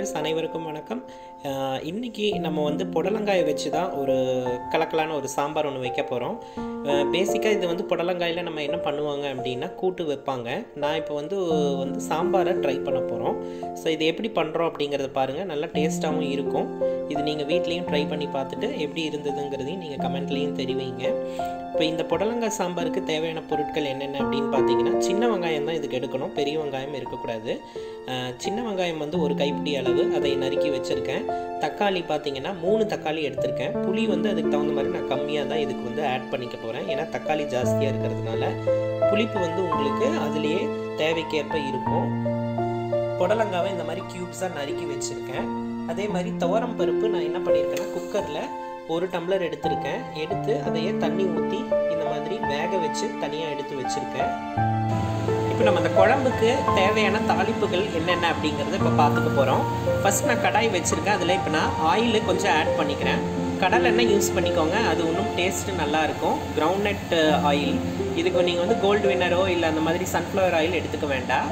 viewers அனைவருக்கும் வணக்கம் அஹ், இன்னைக்கு நம்ம வந்து புடலங்காயை வச்சு தான் ஒரு கலக்கலான ஒரு சாம்பார் ஒன்று வைக்க போகிறோம் பேசிக்காக இது வந்து புடலங்காயில் நம்ம என்ன பண்ணுவாங்க அப்படின்னா கூட்டு வைப்பாங்க நான் இப்போ வந்து வந்து சாம்பாரை ட்ரை பண்ண போகிறோம் ஸோ இது எப்படி பண்ணுறோம் அப்படிங்கிறத பாருங்கள் நல்லா டேஸ்ட்டாகவும் இருக்கும் இது நீங்கள் வீட்லேயும் ட்ரை பண்ணி பார்த்துட்டு எப்படி இருந்ததுங்கிறதையும் நீங்கள் கமெண்ட்லேயும் தெரிவிங்க இப்போ இந்த புடலங்காய் சாம்பாருக்கு தேவையான பொருட்கள் என்னென்ன அப்படின்னு பார்த்தீங்கன்னா சின்ன வெங்காயம் தான் இதுக்கு எடுக்கணும் பெரிய வெங்காயம் இருக்கக்கூடாது அஹ், சின்ன வெங்காயம் வந்து ஒரு கைப்பிடி அளவு அதை நறுக்கி வச்சுருக்கேன் தக்காளி பார்த்தீங்கன்னா மூணு தக்காளி எடுத்திருக்கேன் புளி வந்து அதுக்கு தகுந்த மாதிரி நான் கம்மியாக தான் இதுக்கு வந்து ஆட் பண்ணிக்க போகிறேன் ஏன்னா தக்காளி ஜாஸ்தியாக இருக்கிறதுனால புளிப்பு வந்து உங்களுக்கு அதுலேயே தேவைக்கேற்ப இருக்கும் புடலங்காவை இந்த மாதிரி க்யூப்ஸாக நறுக்கி வச்சுருக்கேன் அதே மாதிரி துவரம் பருப்பு நான் என்ன பண்ணியிருக்கேன்னா குக்கரில் ஒரு டம்ளர் எடுத்திருக்கேன் எடுத்து அதையே தண்ணி ஊற்றி இந்த மாதிரி வேக வச்சு தனியாக எடுத்து வச்சுருக்கேன் இப்போ நம்ம அந்த குழம்புக்கு தேவையான தாளிப்புகள் என்னென்ன அப்படிங்கிறத இப்போ பார்த்துக்க போகிறோம் ஃபர்ஸ்ட் நான் கடாய் வச்சுருக்கேன் அதில் இப்போ நான் ஆயில் கொஞ்சம் ஆட் பண்ணிக்கிறேன் கடல் எண்ணெய் யூஸ் பண்ணிக்கோங்க அது இன்னும் டேஸ்ட்டு நல்லாயிருக்கும் கிரவுண்ட்நட் ஆயில் இதுக்கு நீங்கள் வந்து கோல்டு வின்னரோ இல்லை அந்த மாதிரி சன்ஃப்ளவர் ஆயில் எடுத்துக்க வேண்டாம்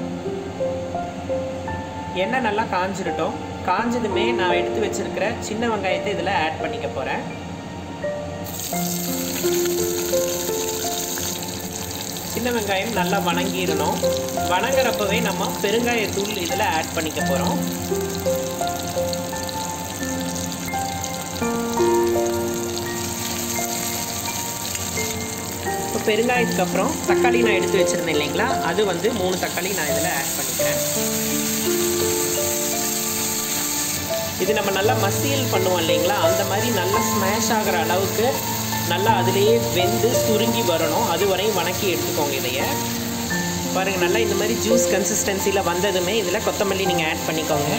எண்ணெய் நல்லா காஞ்சிரட்டும் காஞ்சதுமே நான் எடுத்து வச்சிருக்கிற சின்ன வெங்காயத்தை இதில் ஆட் பண்ணிக்க போகிறேன் சின்ன வெங்காயம் நல்லா வணங்கிடணும் வணங்குறப்பவே நம்ம பெருங்காயத்தூள் இதில் ஆட் பண்ணிக்க போகிறோம் இப்போ பெருங்காயத்துக்கு அப்புறம் தக்காளி நான் எடுத்து வச்சுருந்தேன் இல்லைங்களா அது வந்து மூணு தக்காளி நான் இதில் ஆட் பண்ணிக்கிறேன் இது நம்ம நல்லா மசியல் பண்ணுவோம் இல்லைங்களா அந்த மாதிரி நல்லா ஸ்மாஷ் ஆகிற அளவுக்கு நல்லா அதுலேயே வெந்து சுருங்கி வரணும் அது வரையும் வணக்கி எடுத்துக்கோங்க இதைய பாருங்கள் நல்லா இந்த மாதிரி ஜூஸ் கன்சிஸ்டன்சியில் வந்ததுமே இதில் கொத்தமல்லி நீங்கள் ஆட் பண்ணிக்கோங்க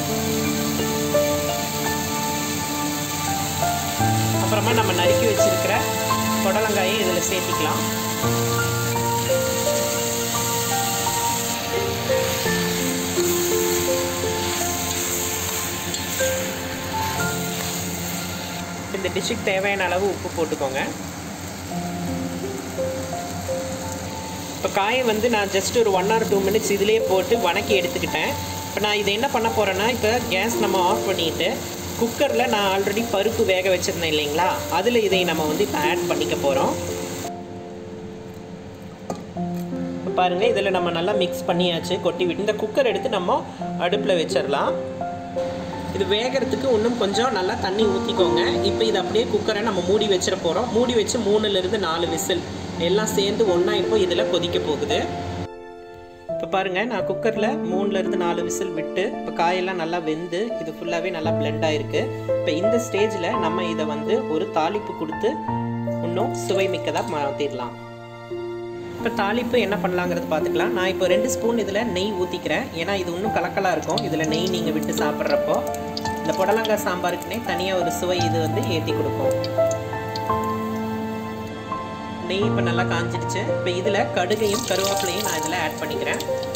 அப்புறமா நம்ம நறுக்கி வச்சிருக்கிற புடலங்காயை இதில் சேர்த்திக்கலாம் இந்த டிஷ்ஷுக்கு தேவையான அளவு உப்பு போட்டுக்கோங்க இப்போ காயை வந்து நான் ஜஸ்ட் ஒரு ஒன் ஆர் டூ மினிட்ஸ் இதிலே போட்டு வணக்கி எடுத்துக்கிட்டேன் இப்போ நான் இதை என்ன பண்ண போகிறேன்னா இப்போ கேஸ் நம்ம ஆஃப் பண்ணிவிட்டு குக்கரில் நான் ஆல்ரெடி பருப்பு வேக வச்சுருந்தேன் இல்லைங்களா அதில் இதை நம்ம வந்து இப்போ ஆட் பண்ணிக்க போகிறோம் இப்போ பாருங்கள் இதில் நம்ம நல்லா மிக்ஸ் பண்ணியாச்சு கொட்டி விட்டு இந்த குக்கர் எடுத்து நம்ம அடுப்பில் வச்சிடலாம் இது வேகிறதுக்கு இன்னும் கொஞ்சம் நல்லா தண்ணி ஊற்றிக்கோங்க இப்போ இது அப்படியே குக்கரை நம்ம மூடி வச்சிட போகிறோம் மூடி வச்சு மூணுலேருந்து நாலு விசில் எல்லாம் சேர்ந்து ஒன்றா இப்போ இதில் கொதிக்க போகுது இப்போ பாருங்கள் நான் குக்கரில் மூணுலேருந்து நாலு விசில் விட்டு இப்போ காயெல்லாம் நல்லா வெந்து இது ஃபுல்லாகவே நல்லா பிளெண்ட் ஆகிருக்கு இப்போ இந்த ஸ்டேஜில் நம்ம இதை வந்து ஒரு தாளிப்பு கொடுத்து இன்னும் சுவை மிக்கதாக மாற்றிடலாம் இப்போ தாளிப்பு என்ன பண்ணலாங்கிறது பார்த்துக்கலாம் நான் இப்போ ரெண்டு ஸ்பூன் இதில் நெய் ஊற்றிக்கிறேன் ஏன்னா இது இன்னும் கலக்கலாக இருக்கும் இதில் நெய் நீங்கள் விட்டு சாப்பிட்றப்போ இந்த புடலங்காய் சாம்பாருக்குனே தனியாக ஒரு சுவை இது வந்து ஏற்றி கொடுக்கும் நெய் இப்போ நல்லா காஞ்சிடுச்சு இப்போ இதில் கடுகையும் கருவேப்பிலையும் நான் இதில் ஆட் பண்ணிக்கிறேன்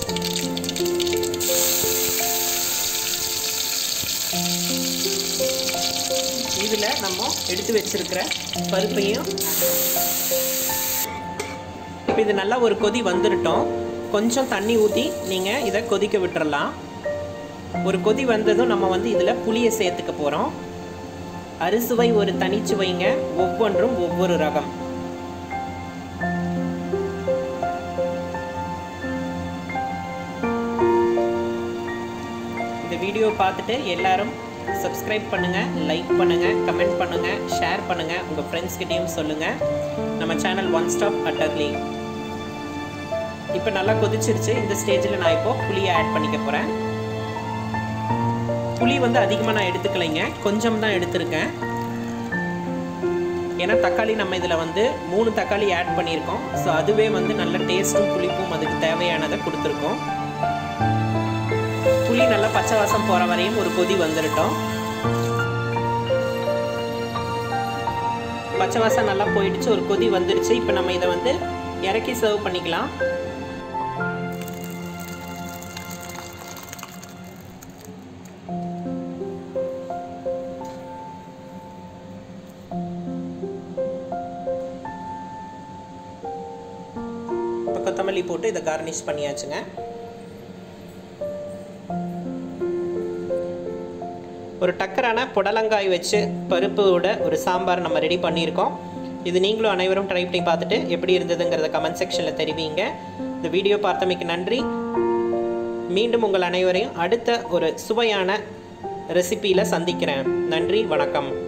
இதில் நம்ம எடுத்து வச்சிருக்கிற பருப்பையும் இப்போ இது நல்லா ஒரு கொதி வந்துடட்டும் கொஞ்சம் தண்ணி ஊற்றி நீங்கள் இதை கொதிக்க விட்டுறலாம் ஒரு கொதி வந்ததும் நம்ம வந்து இதில் புளியை சேர்த்துக்க போகிறோம் அறுசுவை ஒரு தனிச்சுவைங்க ஒவ்வொன்றும் ஒவ்வொரு ரகம் இந்த வீடியோ பார்த்துட்டு எல்லாரும் சப்ஸ்கிரைப் பண்ணுங்கள் லைக் பண்ணுங்கள் கமெண்ட் பண்ணுங்கள் ஷேர் பண்ணுங்கள் உங்கள் ஃப்ரெண்ட்ஸ்கிட்டையும் சொல்லுங்கள் நம்ம சேனல் ஒன் ஸ்டாப் அட்டர்லி இப்போ நல்லா கொதிச்சிருச்சு இந்த ஸ்டேஜில் நான் இப்போ புளியை ஆட் பண்ணிக்க போகிறேன் புளி வந்து அதிகமாக நான் எடுத்துக்கலைங்க கொஞ்சம் தான் எடுத்திருக்கேன் ஏன்னா தக்காளி நம்ம இதில் வந்து மூணு தக்காளி ஆட் பண்ணியிருக்கோம் ஸோ அதுவே வந்து நல்ல டேஸ்ட்டும் புளிப்பும் அதுக்கு தேவையானதை கொடுத்துருக்கோம் புளி நல்லா பச்சை வாசம் போகிற வரையும் ஒரு கொதி வந்துடட்டும் பச்சை வாசம் நல்லா போயிடுச்சு ஒரு கொதி வந்துடுச்சு இப்போ நம்ம இதை வந்து இறக்கி சர்வ் பண்ணிக்கலாம் இப்போ கொத்தமல்லி போட்டு இதை கார்னிஷ் பண்ணியாச்சுங்க ஒரு டக்கரான புடலங்காய் வச்சு பருப்போட ஒரு சாம்பார் நம்ம ரெடி பண்ணியிருக்கோம் இது நீங்களும் அனைவரும் ட்ரை பண்ணி பார்த்துட்டு எப்படி இருந்ததுங்கிறத கமெண்ட் செக்ஷனில் தெரிவிங்க இந்த வீடியோ பார்த்தமைக்கு நன்றி மீண்டும் உங்கள் அனைவரையும் அடுத்த ஒரு சுவையான ரெசிபியில் சந்திக்கிறேன் நன்றி வணக்கம்